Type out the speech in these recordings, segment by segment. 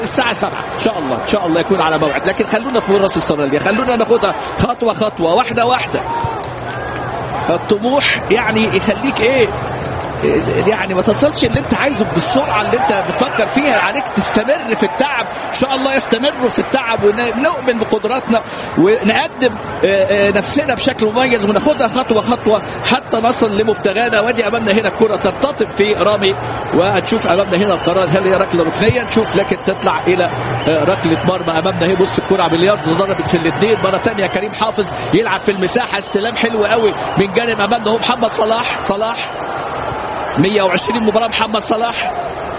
الساعة 7 إن شاء الله إن شاء الله يكون على موعد لكن خلونا في فرص استراليا خلونا ناخدها خطوة خطوة واحدة واحدة الطموح يعني يخليك ايه يعني ما تصلش اللي انت عايزه بالسرعه اللي انت بتفكر فيها عليك تستمر في التعب ان شاء الله يستمروا في التعب ونؤمن بقدراتنا ونقدم نفسنا بشكل مميز وناخدها خطوه خطوه حتى نصل لمبتغانا وادي امامنا هنا الكره ترتطم في رامي وهتشوف امامنا هنا القرار هل هي ركله ركنيه نشوف لكن تطلع الى ركله مرمى امامنا هي بص الكره باليارد ضربت في الاثنين مره ثانيه كريم حافظ يلعب في المساحه استلام حلو قوي من جانب امامنا هو محمد صلاح صلاح 120 مباراة محمد صلاح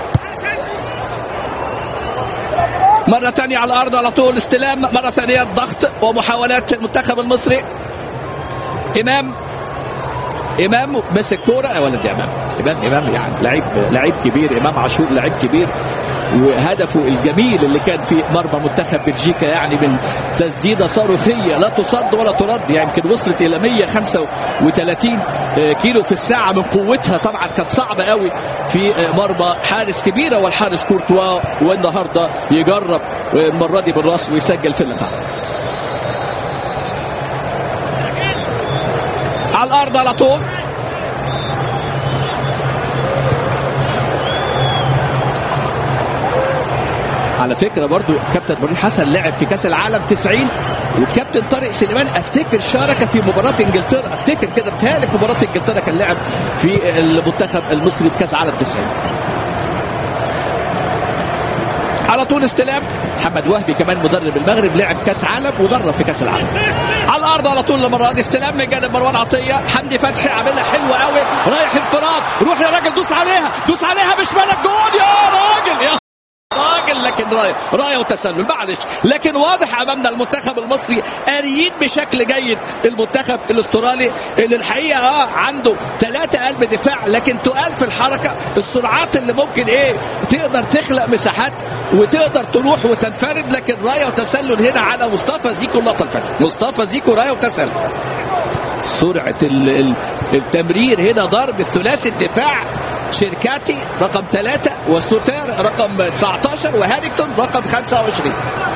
مرة ثانية على الأرض على طول استلام مرة ثانية الضغط ومحاولات المنتخب المصري إمام إمام مسك كورة يا ولد يا إمام إمام إمام يعني لعيب لعيب كبير إمام عاشور لعيب كبير وهدفه الجميل اللي كان في مرمى منتخب بلجيكا يعني من تسديده صاروخيه لا تصد ولا ترد يعني يمكن وصلت الى 135 كيلو في الساعه من قوتها طبعا كانت صعبه قوي في مرمى حارس كبيره والحارس كورتوا والنهارده يجرب المره دي بالراس ويسجل في اللقاء على الارض على طول على فكره برضو كابتن ابراهيم حسن لعب في كاس العالم 90 والكابتن طارق سليمان افتكر شارك في مباراه انجلترا افتكر كده بتهيألي في مباراه انجلترا كان لعب في المنتخب المصري في كاس العالم 90 على طول استلام محمد وهبي كمان مدرب المغرب لعب كاس عالم ودرب في كاس العالم على الارض على طول المره دي استلام من جانب مروان عطيه حمدي فتحي عاملها حلوه قوي رايح انفراد روح يا راجل دوس عليها دوس عليها بشمالك جول يا راجل يا راجل لكن رايه رايه وتسلل معلش لكن واضح امامنا المنتخب المصري قاريين بشكل جيد المنتخب الاسترالي اللي الحقيقه اه عنده ثلاثه قلب دفاع لكن تقال في الحركه السرعات اللي ممكن ايه تقدر تخلق مساحات وتقدر تروح وتنفرد لكن رايه وتسلل هنا على مصطفى زيكو اللقطه الفتح مصطفى زيكو رايه وتسلل سرعه التمرير هنا ضرب الثلاثي الدفاع شركاتي رقم ثلاثة وسوتير رقم 19 وهاريكتون رقم 25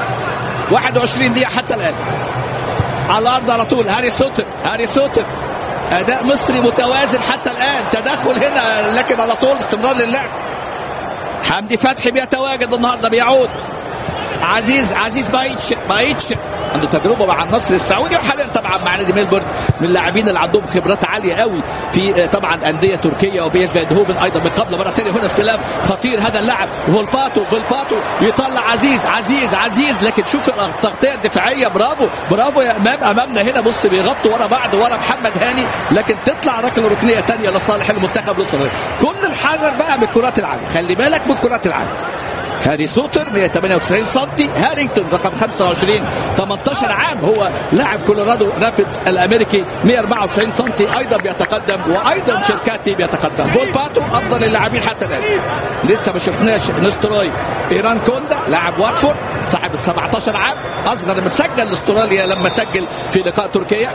21 دقيقة حتى الآن على الأرض على طول هاري سوتر هاري سوتر أداء مصري متوازن حتى الآن تدخل هنا لكن على طول استمرار للعب حمدي فتحي بيتواجد النهارده بيعود عزيز عزيز بايتش بايتش عنده تجربه مع النصر السعودي وحاليا طبعا مع نادي ميلبورن من اللاعبين اللي عندهم خبرات عاليه قوي في طبعا انديه تركيه وبي اس ايندهوفن ايضا من قبل مره ثانيه هنا استلام خطير هذا اللاعب فولباتو فولباتو يطلع عزيز عزيز عزيز لكن شوف التغطيه الدفاعيه برافو برافو يا امام امامنا هنا بص بيغطوا ورا بعض ورا محمد هاني لكن تطلع ركله ركنيه ثانيه لصالح المنتخب الاسترالي كل الحذر بقى من الكرات العاليه خلي بالك من الكرات العاليه هادي سوتر 198 سم هارينجتون رقم 25 18 عام هو لاعب كولورادو رابيدز الامريكي 194 سم ايضا بيتقدم وايضا شركاتي بيتقدم فول باتو افضل اللاعبين حتى الان لسه ما شفناش نستروي ايران كوندا لاعب واتفورد صاحب ال 17 عام اصغر من سجل لاستراليا لما سجل في لقاء تركيا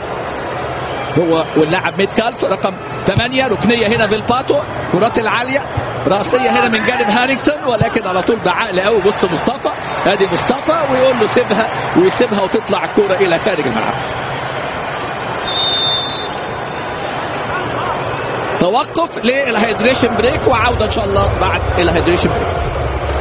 هو واللاعب ميت كالف رقم 8 ركنيه هنا فيلباتو كرات العاليه راسيه هنا من جانب هارينجتون ولكن على طول بعقل قوي بص مصطفى ادي مصطفى ويقول له سيبها ويسيبها وتطلع الكوره الى خارج الملعب توقف للهيدريشن بريك وعوده ان شاء الله بعد الهيدريشن بريك